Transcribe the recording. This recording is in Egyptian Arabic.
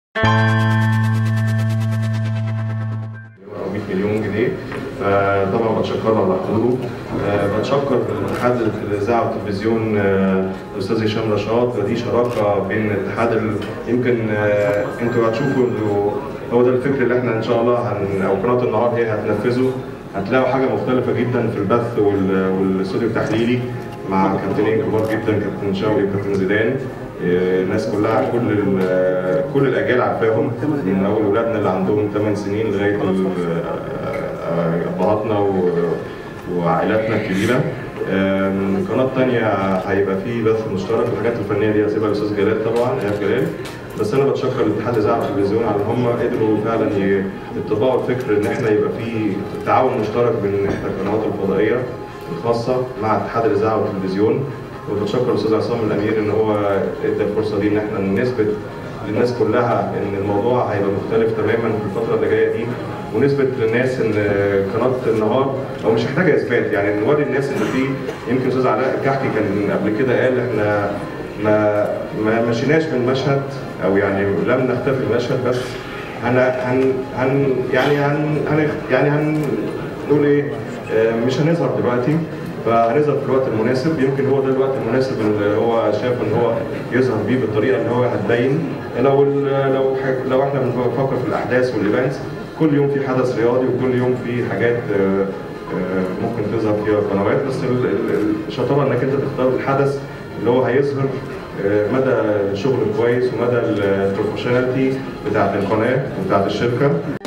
او 100 مليون جنيه فطبعا بتشكرها على حضوره آه، بتشكر اتحاد الاذاعه والتلفزيون آه، الاستاذ هشام رشاد ودي شراكه بين اتحاد ال... يمكن آه، انتوا هتشوفوا انه هو ده الفكر اللي احنا ان شاء الله هن... او قناه النهار هي هتنفذه هتلاقوا حاجه مختلفه جدا في البث وال... والاستوديو التحليلي مع كابتنين كبار جدا كابتن شوقي وكابتن زيدان آه، الناس كلها كل ال- كل الاجيال عارفاهم من اول اولادنا اللي عندهم 8 سنين لغايه ال- آه، ابهاتنا و- وعائلاتنا الكبيره آم، القناه الثانيه هيبقى فيه بث مشترك الحاجات الفنيه دي هسيبها للاستاذ جلال طبعا ايهاب جلال بس انا بتشكر الاتحاد الاذاعه والتلفزيون على ان هم قدروا فعلا ي- يطبقوا الفكر ان احنا يبقى فيه تعاون مشترك بين احدى القنوات الفضائيه الخاصه مع اتحاد الاذاعه والتلفزيون وبتشكر الاستاذ عصام الامير ان هو ادى الفرصه دي ان احنا نثبت للناس كلها ان الموضوع هيبقى مختلف تماما في الفتره اللي جايه دي ونثبت للناس ان قناه النهار او مش محتاجه اثبات يعني نوري الناس ان في يمكن استاذ علاء الكحكي كان قبل كده قال احنا ما ما مشيناش من مشهد او يعني لم نختفي المشهد بس هن هن هن يعني هن, هن يعني هنقول ايه آه، مش هنظهر دلوقتي فهنظهر في الوقت المناسب يمكن هو ده الوقت المناسب اللي هو شايف ان هو يظهر بيه بالطريقه اللي هو هتبين لو ال- لو ح- لو احنا بنفكر في الاحداث والايفنتس كل يوم في حدث رياضي وكل يوم في حاجات آه، آه، ممكن تظهر فيها قنوات بس ال- ال- الشطاره انك انت تختار الحدث اللي هو هيظهر آه، مدى الشغل كويس ومدى البروفيشناليتي بتاعت القناه وبتاعت الشركه